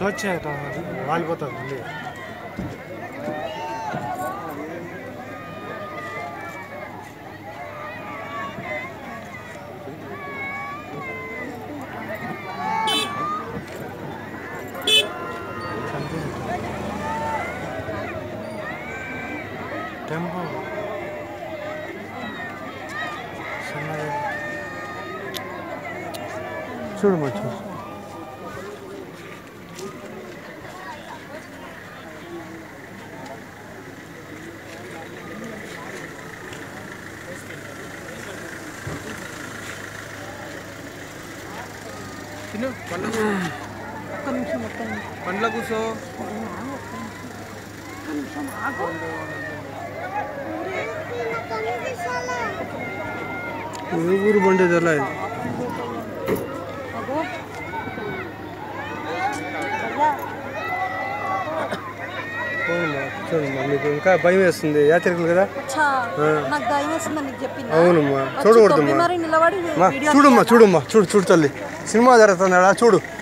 వచ్చే వాలిపోతుంది మళ్ళీ టెంపో చిన్నది చూడు మా చూడు తిను పండ్ల ఒక్క నిమిషం ఒక్క నిమిషం పండ్ల కూర్చో ఒక్క నిమిషం ఆగు ఊరు బండి తెల్లది అగో అయ్యా చూడమ్మా మీకు ఇంకా భయం వేస్తుంది యాత్రికులు కదా ఛా, నాకు దయం వేసిందని నీకు చెప్పిందా అవునమ్మా వచ్చి చూడకూడదమ్మా తొప్పి మరి నిలబడి మా వీడియో చూడమ్మా తీయాలా? చూడమ్మా చూడు చూడు తల్లి సినిమా జరుగుతుంది ఆడ చూడు